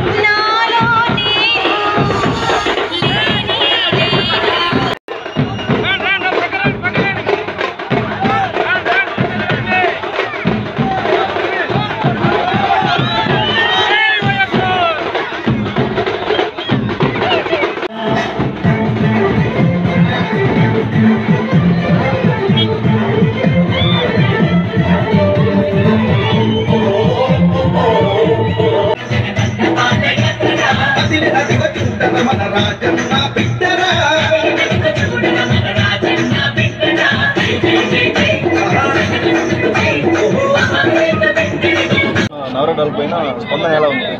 నాలో నేను లేనే లేను అదిలి అదిగ చూడన మన రాజన్న బిడ్డరా నవరడాల పైన స్పందన ఎలా ఉంది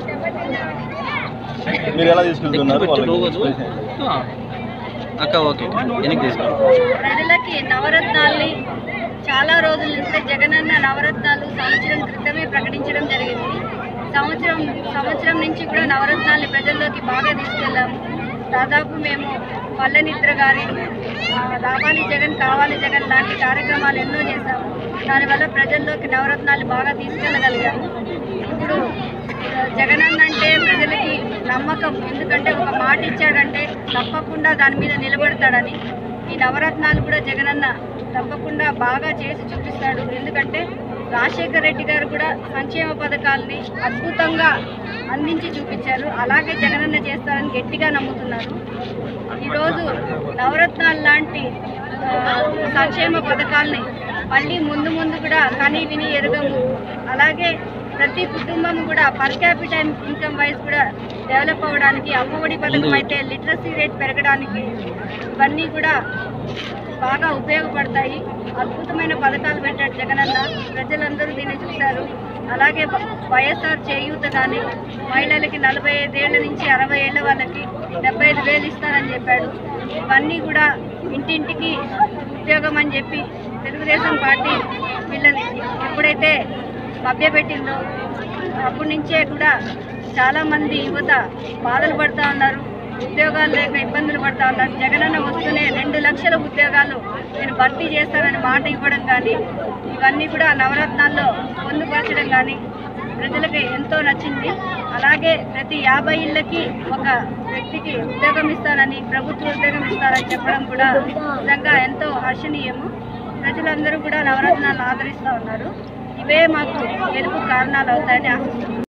మీరు ఎలా తీసుకెళ్తున్నారు వాళ్ళకి అక్క ఓకే వెనక్కి తీసుకో ప్రజలకి నవరత్నాల్ని చాలా రోజుల నుంచి జగనన్న నవరత్నాలు సంవత్సరం క్రితమే ప్రకటించడం జరిగింది సంవత్సరం సంవత్సరం నుంచి కూడా నవరత్నాల్ని ప్రజల్లోకి బాగా తీసుకెళ్ళాము దాదాపు మేము పల్లెనిద్ర గారి ఆ, రావాలి జగన్ కావాలి జగన్ లాంటి కార్యక్రమాలు ఎన్నో చేశాము దానివల్ల ప్రజల్లోకి నవరత్నాలు బాగా తీసుకెళ్ళగలిగాము ఇప్పుడు ఆ, జగనన్న అంటే ప్రజలకి నమ్మకం ఎందుకంటే ఒక మాట ఇచ్చాడంటే తప్పకుండా దాని మీద నిలబడతాడని ఈ నవరత్నాలు కూడా జగనన్న తప్పకుండా బాగా చేసి చూపిస్తాడు ఎందుకంటే రాజశేఖర్ రెడ్డి గారు కూడా సంక్షేమ పథకాలని అద్భుతంగా అందించి చూపించారు అలాగే జగనన్న చేస్తారని గట్టిగా నమ్ముతున్నారు ఈరోజు నవరత్నాలు లాంటి ఆ, సంక్షేమ పథకాల్ని మళ్ళీ ముందు ముందు కూడా కని విని ఎరగము అలాగే ప్రతి కుటుంబం కూడా పర్ క్యాపిటల్ ఇన్కమ్ వైజ్ కూడా డెవలప్ అవ్వడానికి అమ్మఒడి పథకం అయితే లిటరసీ రేట్ పెరగడానికి ఇవన్నీ కూడా బాగా ఉపయోగపడతాయి అద్భుతమైన పథకాలు పెట్టాడు జగనన్న ప్రజలందరూ దీన్ని చూశారు అలాగే వ- వైఎస్ఆర్ చేయూత కానీ మహిళలకి నలభై ఐదేళ్ల నుంచి అరవై ఏళ్ల వాళ్ళకి డెబ్బై ఐదు వేలు ఇస్తానని చెప్పాడు ఇవన్నీ కూడా ఇంటింటికి ఉద్యోగం అని చెప్పి తెలుగుదేశం పార్టీ వీళ్ళని ఎప్పుడైతే మభ్యపెట్టిందో అప్పటి నుంచే కూడా చాలామంది యువత బాధలు పడుతూ ఉన్నారు ఉద్యోగాలు లేక ఇబ్బందులు పడుతూ ఉన్నారు జగనన్న వస్తూనే రెండు లక్షల ఉద్యోగాలు నేను భర్తీ చేస్తానని మాట ఇవ్వడం కానీ ఇవన్నీ కూడా నవరత్నాల్లో పొందుపరచడం కానీ ప్రజలకు ఎంతో నచ్చింది అలాగే ప్రతి యాభై ఇళ్ళకి ఒక వ్యక్తికి ఉద్యోగం ఇస్తానని ప్రభుత్వ ఉద్యోగం ఇస్తారని చెప్పడం కూడా నిజంగా ఎంతో హర్షణీయము ప్రజలందరూ కూడా నవరత్నాలను ఆదరిస్తూ ఉన్నారు ఇవే మాకు గెలుపు కారణాలు అవుతాయని ఆశిస్తున్నాను